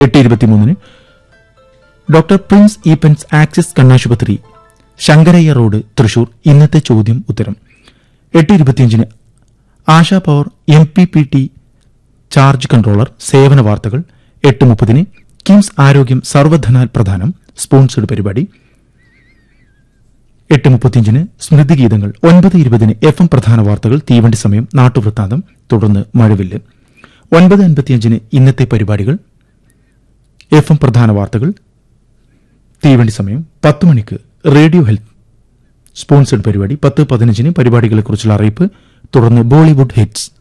എട്ട് ഇരുപത്തിമൂന്നിന് doctor Prince ഈപ്പൻസ് axis കണ്ണാശുപത്രി ശങ്കരയ്യ റോഡ് തൃശൂർ ഇന്നത്തെ ചോദ്യം ഉത്തരം എട്ട് ഇരുപത്തിയഞ്ചിന് Asha power M P P T charge controller സേവന വാർത്തകൾ എട്ട് മുപ്പതിന് കിംസ് ആരോഗ്യം സർവധനാൽ പ്രധാനം സ്പോൺസർഡ് പരിപാടി എട്ട് മുപ്പത്തിയഞ്ചിന് സ്മൃതി ഗീതങ്ങൾ ഒൻപത് ഇരുപതിന് എഫ് എം പ്രധാന വാർത്തകൾ തീവണ്ടി സമയം നാട്ടുവൃത്താന്തം തുടർന്ന് മഴവില്ല് ഒൻപത് അൻപത്തിയഞ്ചിന് ഇന്നത്തെ പരിപാടികൾ എഫ് എം പ്രധാന വാർത്തകൾ തീവണ്ടി സമയം പത്ത് മണിക്ക് റേഡിയോ ഹെൽത്ത് സ്പോൺസർഡ് പരിപാടി പത്ത് പതിനഞ്ചിന് പരിപാടികളെക്കുറിച്ചുള്ള അറിയിപ്പ് തുടർന്ന് ബോളിവുഡ് ഹിറ്റ്സ്